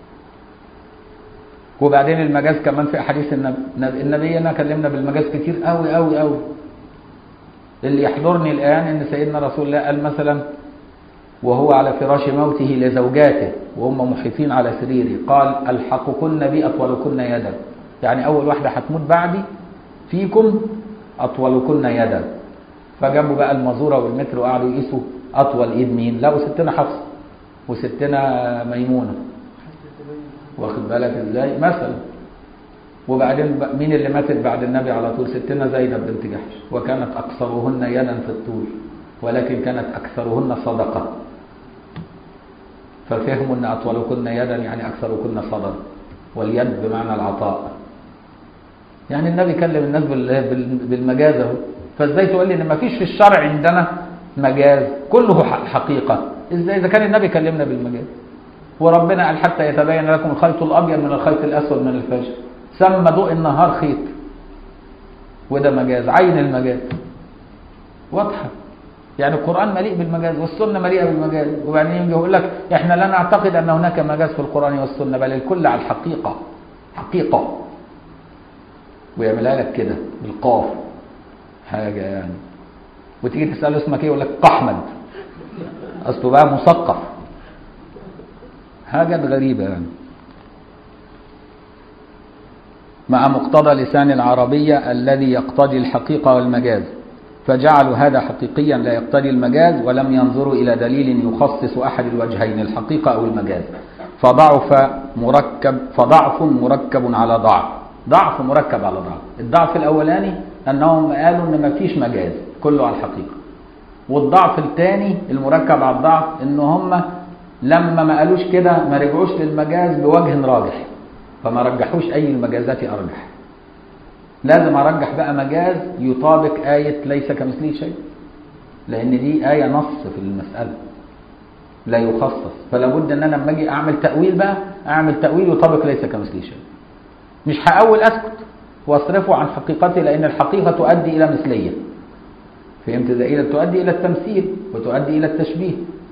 وبعدين المجاز كمان في احاديث النبي النبي انا كلمنا بالمجاز كتير قوي قوي قوي اللي يحضرني الان ان سيدنا رسول الله قال مثلا وهو على فراش موته لزوجاته وهم محيطين على سريره قال الحقكن بي اطولكن يدا يعني اول واحده هتموت بعدي فيكم اطولكن يدا فجابوا بقى المزوره والمتر وقعدوا يقيسوا اطول ايد مين لقوا ستنا حفصه وستنا ميمونه واخد بالك ازاي مثلا وبعدين بقى مين اللي ماتت بعد النبي على طول ستنا زينب بنت جحش وكانت اقصرهن يدا في الطول ولكن كانت اكثرهن صدقه ففهموا ان اطولكن يدا يعني اكثركن صدقه واليد بمعنى العطاء يعني النبي كلم الناس بال- بال- بالمجاز اهو فازاي تقول لي ان ما فيش في الشرع عندنا مجاز كله ح- حقيقه ازاي اذا كان النبي كلمنا بالمجاز وربنا قال حتى يتبين لكم الخيط الابيض من الخيط الاسود من الفجر سمى ضوء النهار خيط وده مجاز عين المجاز واضحه يعني القران مليء بالمجاز والسنه مليئه بالمجاز وبعدين يجي يقول لك احنا لا نعتقد ان هناك مجاز في القران والسنه بل الكل على الحقيقه حقيقه ويعملها لك كده بالقاف حاجه يعني وتيجي تساله اسمك ايه يقول لك قحمد اصله بقى مثقف حاجات غريبة يعني مع مقتضى لسان العربية الذي يقتضي الحقيقة والمجاز فجعلوا هذا حقيقيا لا يقتضي المجاز ولم ينظروا إلى دليل يخصص أحد الوجهين الحقيقة أو المجاز فضعف مركب فضعف مركب على ضعف ضعف مركب على ضعف الضعف الأولاني أنهم قالوا أن ما فيش مجاز كله على الحقيقة والضعف الثاني المركب على الضعف ان هم لما ما قالوش كده ما رجعوش للمجاز بوجه راجح فما رجحوش اي المجازات ارجح لازم ارجح بقى مجاز يطابق آية ليس كمثله شيء لان دي آية نص في المسألة لا يخصص فلا بد ان انا لما اجي اعمل تأويل بقى اعمل تأويل يطابق ليس كمثله شيء مش هأول اسكت واصرفه عن حقيقته لان الحقيقة تؤدي الى مثلية فهمت ازاي إلى تؤدي الى التمثيل وتؤدي الى التشبيه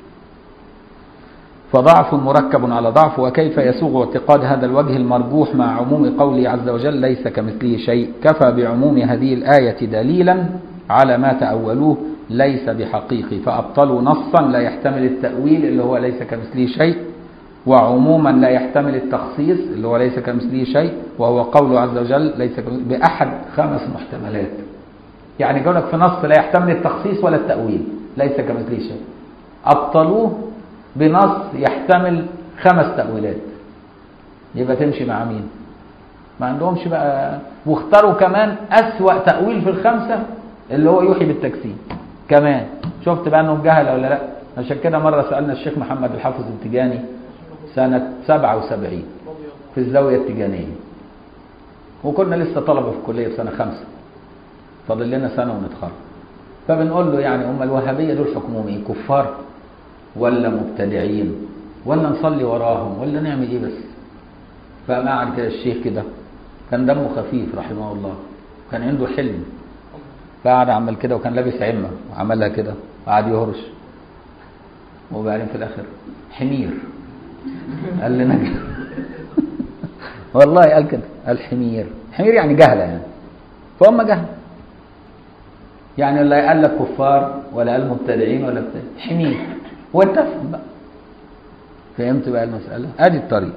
فضعف مركب على ضعف وكيف يسوغ اعتقاد هذا الوجه المرجوح مع عموم قوله عز وجل ليس كمثله شيء كفى بعموم هذه الآية دليلا على ما تأولوه ليس بحقيقي فأبطلوا نصا لا يحتمل التأويل اللي هو ليس كمثله شيء وعموما لا يحتمل التخصيص اللي هو ليس كمثله شيء وهو قوله عز وجل ليس كمثله بأحد خمس محتملات يعني قولك في نص لا يحتمل التخصيص ولا التأويل ليس كمثله شيء أبطلوه بنص يحتمل خمس تأويلات يبقى تمشي مع مين ما عندهمش بقى واختاروا كمان أسوأ تأويل في الخمسة اللي هو يوحي بالتجسيم كمان شفت بقى انهم جهل ولا لا عشان كده مرة سألنا الشيخ محمد الحافظ التجاني سنة 77 في الزاوية التجانية وكنا لسه طلبة في الكلية في سنة خمسة فاضل لنا سنة ونتخرج فبنقول له يعني هم الوهابية دول حكمهم ايه كفار ولا مبتدعين ولا نصلي وراهم ولا نعمل ايه بس فقام قعد كده الشيخ كده كان دمه خفيف رحمه الله كان عنده حلم فقعد عمل كده وكان لابس عمة وعملها كده وقعد يهرش وبعدين في الاخر حمير قال لنا كده والله قال كده قال حمير حمير يعني جهلة يعني فهم جهل يعني لا قال لك كفار ولا قال مبتدعين ولا بتاع حمير وانت افهم بقى فهمت بقى المسألة ادي الطريقة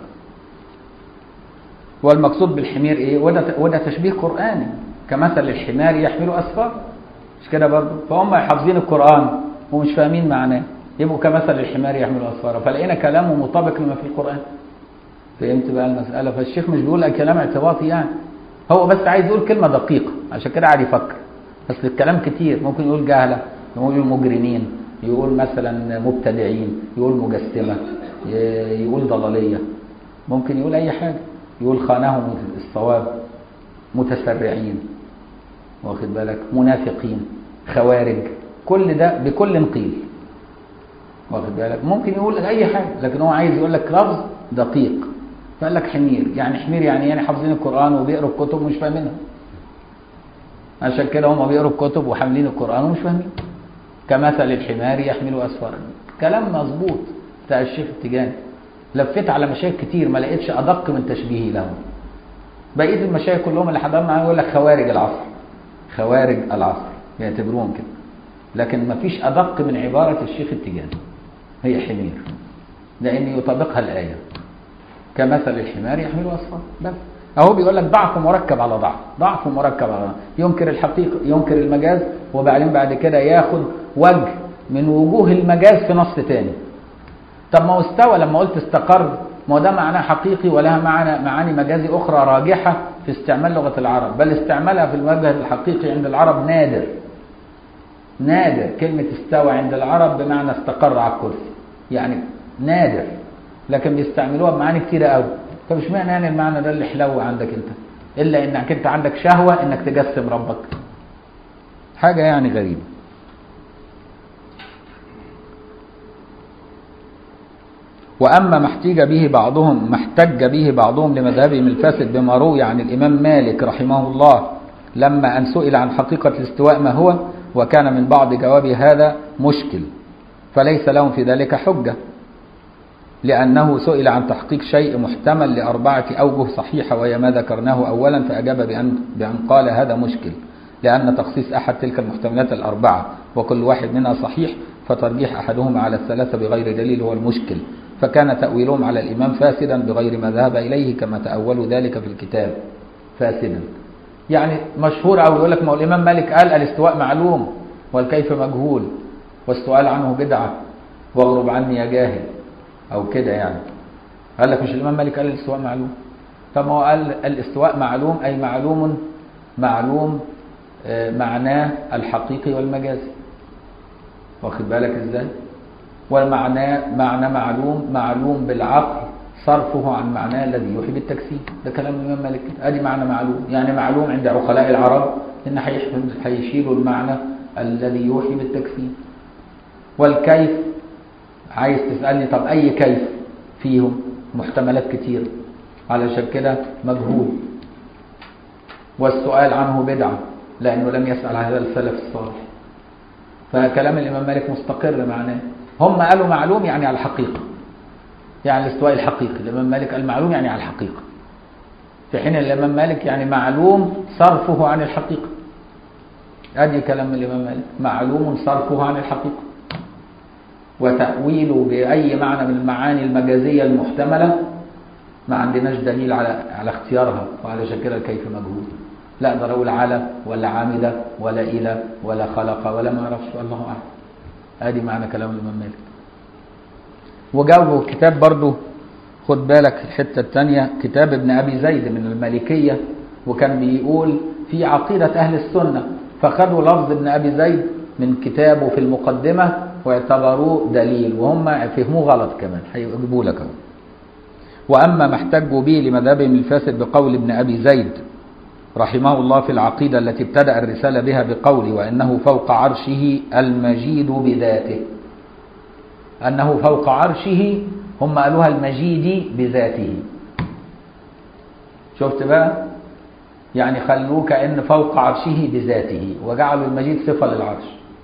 والمقصود بالحمير ايه وده وده تشبيه قرآني كمثل الحمار يحمل اسفار مش كده برضه فهم حافظين القرآن ومش فاهمين معناه يبقوا كمثل الحمار يحمل اسفارا فلقينا كلامه مطابق لما في القرآن فهمت بقى المسألة فالشيخ مش بيقول كلام اعتباطي يعني هو بس عايز يقول كلمة دقيقة عشان كده قاعد يفكر بس الكلام كتير ممكن يقول جهلة يقول مجرمين يقول مثلا مبتدعين يقول مجسمة يقول ضلالية ممكن يقول أي حاجة يقول خانهم الصواب متسرعين واخد بالك منافقين خوارج كل ده بكل قيل واخد بالك ممكن يقول أي حاجة لكن هو عايز يقول لك لفظ دقيق فقال لك حمير يعني حمير يعني يعني حافظين القرآن وبيقروا الكتب ومش فاهمينها عشان كده هم بيقروا الكتب وحاملين القرآن ومش فاهمين كمثل الحمار يحمل أسفارا كلام مظبوط بتاع الشيخ التجاني لفيت على مشايخ كتير ما لقيتش أدق من تشبيهي لهم بقية المشايخ كلهم اللي حضرنا معاهم يقول لك خوارج العصر خوارج العصر يعتبروهم كده لكن ما فيش أدق من عبارة الشيخ التجاني هي حمير لأن يطابقها الآية كمثل الحمار يحمل أسفار بس اهو بيقول لك ضعف مركب على ضعف ضعف مركب على ضعف ينكر الحقيقة ينكر المجاز وبعدين بعد كده ياخد وجه من وجوه المجاز في نص تاني طب ما هو استوى لما قلت استقر ما هو ده معناه حقيقي ولها معنى معاني مجازي اخرى راجحة في استعمال لغة العرب بل استعمالها في الوجه الحقيقي عند العرب نادر نادر كلمة استوى عند العرب بمعنى استقر على الكرسي يعني نادر لكن بيستعملوها بمعاني كتيرة قوي طب مش معنى يعني المعنى ده اللي حلو عندك انت الا انك انت عندك شهوة انك تجسم ربك حاجة يعني غريبة وأما ما احتج به بعضهم ما احتج به بعضهم لمذهبهم الفاسد بما روي عن الإمام مالك رحمه الله لما أن سئل عن حقيقة الاستواء ما هو وكان من بعض جواب هذا مشكل فليس لهم في ذلك حجة لأنه سئل عن تحقيق شيء محتمل لأربعة أوجه صحيحة وهي ما ذكرناه أولا فأجاب بأن, بأن قال هذا مشكل لأن تخصيص أحد تلك المحتملات الأربعة وكل واحد منها صحيح فترجيح أحدهما على الثلاثة بغير دليل هو المشكل فكان تأويلهم على الإمام فاسدا بغير ما ذهب إليه كما تأولوا ذلك في الكتاب فاسدا يعني مشهور أو يقول لك ما هو الإمام مالك قال الاستواء معلوم والكيف مجهول والسؤال عنه بدعة واغرب عني يا جاهل او كده يعني قال لك مش الامام مالك قال الاستواء معلوم طب ما هو قال الاستواء معلوم اي معلوم معلوم معناه الحقيقي والمجازي واخد بالك ازاي والمعنى معنى معلوم معلوم بالعقل صرفه عن معناه الذي يوحي بالتجسيم ده كلام الامام مالك ادي معنى معلوم يعني معلوم عند عقلاء العرب ان هيشيلوا المعنى الذي يوحي بالتجسيم والكيف عايز تسألني طب أي كيف فيهم محتملات كتير علشان كده مجهول والسؤال عنه بدعة لأنه لم يسأل هذا السلف الصالح فكلام الإمام مالك مستقر معناه هم قالوا معلوم يعني على الحقيقة يعني الاستواء الحقيقي الإمام مالك قال معلوم يعني على الحقيقة في حين الإمام مالك يعني معلوم صرفه عن الحقيقة أدي كلام الإمام مالك معلوم صرفه عن الحقيقة وتأويله بأي معنى من المعاني المجازية المحتملة ما عندناش دليل على على اختيارها وعلى شكلها كيف مجهول لا اقدر اقول على ولا عامده ولا الى ولا خلق ولا ما اعرفش الله اعلم ادي معنى كلام الامام مالك وجاوبوا كتاب برضه خد بالك الحته الثانيه كتاب ابن ابي زيد من المالكيه وكان بيقول في عقيده اهل السنه فخدوا لفظ ابن ابي زيد من كتابه في المقدمه واعتبروه دليل وهم فهموه غلط كمان هيجيبوا لك اهو وأما ما احتجوا به لمذهبهم الفاسد بقول ابن أبي زيد رحمه الله في العقيدة التي ابتدأ الرسالة بها بقول وأنه فوق عرشه المجيد بذاته أنه فوق عرشه هم قالوها المجيد بذاته شفت بقى يعني خلوه كأن فوق عرشه بذاته وجعلوا المجيد صفة للعرش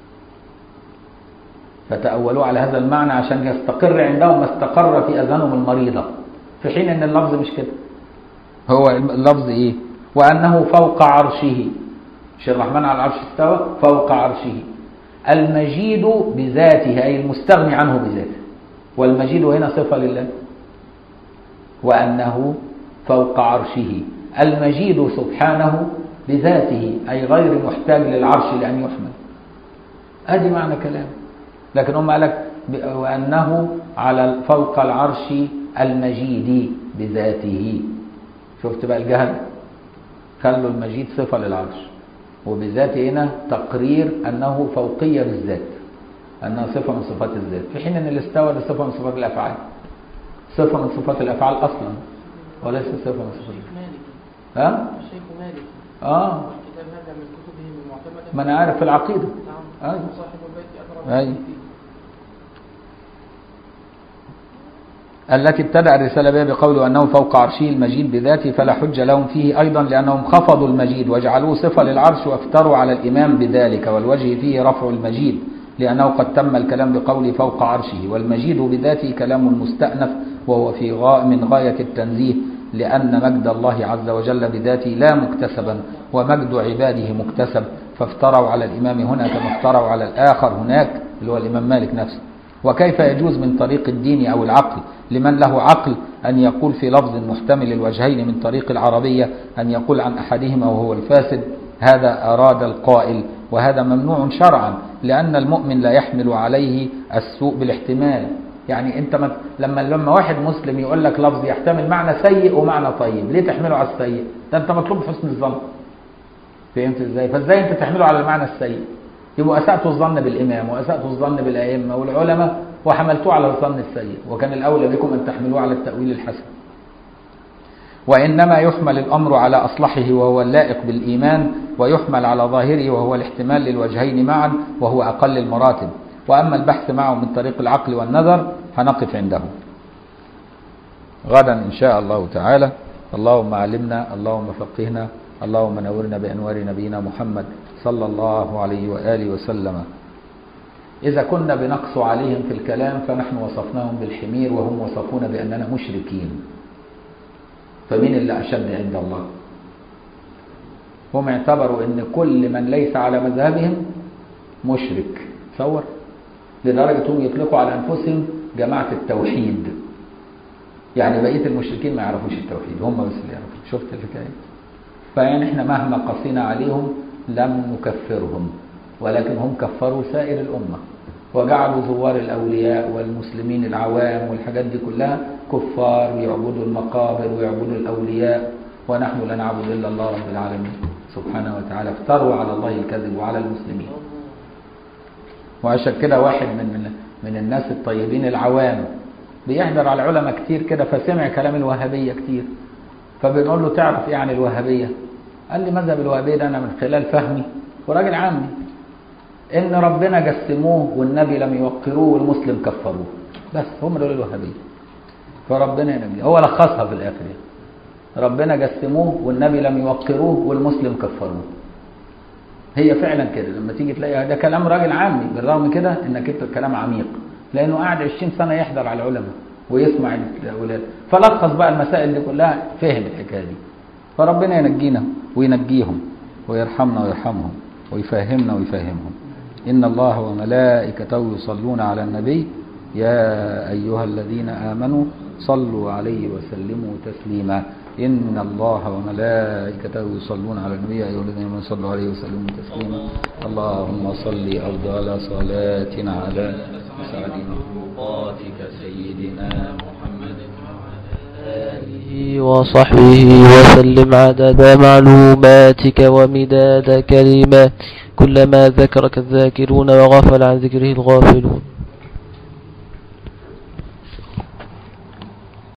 فتأولوا على هذا المعنى عشان يستقر عندهم ما استقر في أذانهم المريضة في حين أن اللفظ مش كده هو اللفظ إيه وأنه فوق عرشه مش الرحمن على العرش استوى فوق عرشه المجيد بذاته أي المستغني عنه بذاته والمجيد هنا صفة لله وأنه فوق عرشه المجيد سبحانه بذاته أي غير محتاج للعرش لأن يحمل أدي معنى كلام لكن هم قالك وأنه على فوق العرش المجيد بذاته شفت بقى الجهل خلوا المجيد صفة للعرش وبذاته هنا تقرير أنه فوقية بالذات أنها صفة من صفات الذات في حين أن الاستوى ده صفة من صفات الأفعال صفة من صفات الأفعال أصلا وليس صفة من صفات مالك ها؟ الشيخ مالك آه الكتاب هذا من كتبه المعتمدة ما أنا عارف في العقيدة نعم أيوة. صاحب البيت أقرب أيوة. فيه. التي ابتدأ الرسالة بها بقوله أنه فوق عرشه المجيد بذاته فلا حج لهم فيه أيضا لأنهم خفضوا المجيد وجعلوه صفة للعرش وافتروا على الإمام بذلك والوجه فيه رفع المجيد لأنه قد تم الكلام بقوله فوق عرشه والمجيد بذاته كلام مستأنف وهو في غاء من غاية التنزيه لأن مجد الله عز وجل بذاته لا مكتسبا ومجد عباده مكتسب فافتروا على الإمام هنا كما افتروا على الآخر هناك اللي هو الإمام مالك نفسه وكيف يجوز من طريق الدين أو العقل لمن له عقل أن يقول في لفظ محتمل الوجهين من طريق العربية أن يقول عن أحدهما وهو الفاسد هذا أراد القائل وهذا ممنوع شرعا لأن المؤمن لا يحمل عليه السوء بالاحتمال يعني انت ما لما لما واحد مسلم يقول لك لفظ يحتمل معنى سيء ومعنى طيب ليه تحمله على السيء ده انت مطلوب حسن الظن فهمت ازاي فازاي انت تحمله على المعنى السيء يبقى اسأت الظن بالامام واسأت الظن بالائمه والعلماء وحملتوه على الظن السيء وكان الاولى بكم ان تحملوه على التاويل الحسن وإنما يحمل الأمر على أصلحه وهو اللائق بالإيمان ويحمل على ظاهره وهو الاحتمال للوجهين معا وهو أقل المراتب وأما البحث معه من طريق العقل والنظر هنقف عنده غدا إن شاء الله تعالى اللهم علمنا اللهم فقهنا اللهم نورنا بأنوار نبينا محمد صلى الله عليه وآله وسلم إذا كنا بنقص عليهم في الكلام فنحن وصفناهم بالحمير وهم وصفونا بأننا مشركين فمين اللي أشد عند الله هم اعتبروا ان كل من ليس على مذهبهم مشرك تصور لدرجة هم يطلقوا على أنفسهم جماعة التوحيد يعني بقية المشركين ما يعرفوش التوحيد هم بس اللي يعرفوا شفت الحكاية فيعني احنا مهما قصينا عليهم لم نكفرهم ولكن هم كفروا سائر الأمة وجعلوا زوار الأولياء والمسلمين العوام والحاجات دي كلها كفار ويعبدوا المقابر ويعبدوا الأولياء ونحن لا نعبد إلا الله رب العالمين سبحانه وتعالى افتروا على الله الكذب وعلى المسلمين وعشان كده واحد من من من الناس الطيبين العوام بيحضر على العلماء كتير كده فسمع كلام الوهابية كتير فبنقول له تعرف ايه عن الوهابية قال لي مذهب الوهابية ده انا من خلال فهمي وراجل عامي ان ربنا جسموه والنبي لم يوقروه والمسلم كفروه بس هم دول الوهابية فربنا ينجي هو لخصها في الاخر يعني. ربنا جسموه والنبي لم يوقروه والمسلم كفروه هي فعلا كده لما تيجي تلاقي ده كلام راجل عامي بالرغم كده انك انت الكلام عميق لانه قاعد 20 سنه يحضر على العلماء ويسمع الاولاد فلخص بقى المسائل دي كلها فهم الحكايه دي فربنا ينجينا وينجيهم ويرحمنا ويرحمهم ويفهمنا ويفهمهم ان الله وملائكته يصلون على النبي يا ايها الذين امنوا صلوا عليه وسلموا تسليما إن الله وملائكته يصلون على النبي يا أيها الذين آمنوا صلوا عليه وسلموا تسليما اللهم صل أفضل صلاة على أسعد مخلوقاتك سيدنا محمد آله وصحبه وسلم عدد معلوماتك ومداد كلمات كلما ذكرك الذاكرون وغفل عن ذكره الغافلون